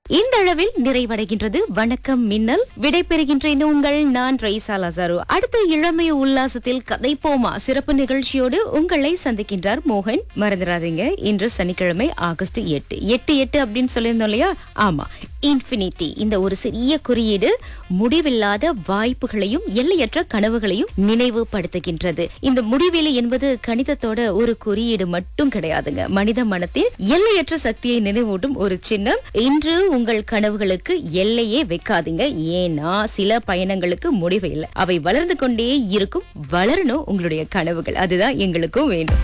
இந்த அளவில் நிறைவடைகின்றது வணக்கம் மின்னல் விடைபெறுகின்றேன் உங்கள் நான் ரைசா லசாரு அடுத்த இளமை உல்லாசத்தில் கதைப்போமா சிறப்பு நிகழ்ச்சியோடு உங்களை சந்திக்கின்றார் மோகன் மறந்துடாதீங்க இன்று சனிக்கிழமை ஆகஸ்ட் எட்டு எட்டு எட்டு அப்படின்னு சொல்லியிருந்தோம் இல்லையா ஆமா இன்ஃபினிட்டி இந்த ஒரு சிறிய குறியீடு முடிவில்லாத வாய்ப்புகளையும் எல்லையற்ற கனவுகளையும் நினைவுபடுத்துகின்றது இந்த முடிவெளி என்பது கணிதத்தோட ஒரு குறியீடு மட்டும் கிடையாதுங்க மனித மனத்தின் எல்லையற்ற சக்தியை நினைவூட்டும் ஒரு சின்னம் இன்று உங்கள் கனவுகளுக்கு எல்லையே வைக்காதீங்க ஏன்னா சில பயணங்களுக்கு முடிவு இல்லை அவை வளர்ந்து கொண்டே இருக்கும் வளரணும் உங்களுடைய கனவுகள் அதுதான் எங்களுக்கும் வேண்டும்